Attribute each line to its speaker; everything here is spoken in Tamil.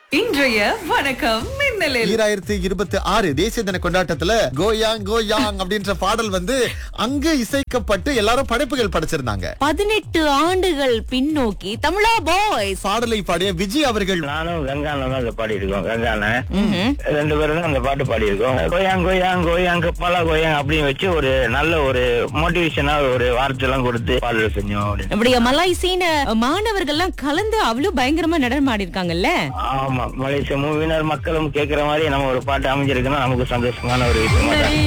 Speaker 1: இன்றைய வணக்கம் மின்னலில்
Speaker 2: ஈராயிரத்தி இருபத்தி ஆறு தேசிய தின கொண்டாட்டத்துல கோயாங் கோயாங் அப்படின்ற பாடல் வந்து அங்கு இசைக்கப்பட்டு எல்லாரும் படைப்புகள் படைச்சிருந்தாங்க
Speaker 3: பதினெட்டு ஆண்டுகள் பின்னோக்கி தமிழா பாய்ஸ்
Speaker 2: பாடலை பாடிய விஜய் அவர்கள்
Speaker 4: நானும் கங்கான தான் அந்த பாடி இருக்கோம் கங்கான ரெண்டு பேரும் தான் அந்த பாட்டு பாடி இருக்கோம் கோயாங் கோயாங் கோயாங் பல கோயாங் அப்படின்னு வச்சு ஒரு நல்ல ஒரு மோட்டிவேஷனா ஒரு வார்த்தை எல்லாம் கொடுத்து பாடல் செஞ்சோம் அப்படின்னு.
Speaker 3: நம்முடைய மலாய்சீன மாணவர்கள்லாம் கலந்து அவ்வளவு பயங்கரமா நடனம் ஆடி இருக்காங்கல்ல
Speaker 4: ஆமா மலேசிய மூவினர் மக்களும் கேட்கிற மாதிரி நம்ம ஒரு பாட்டு அமைஞ்சிருக்குன்னா நமக்கு சந்தோஷமான ஒரு விஷயம் தான்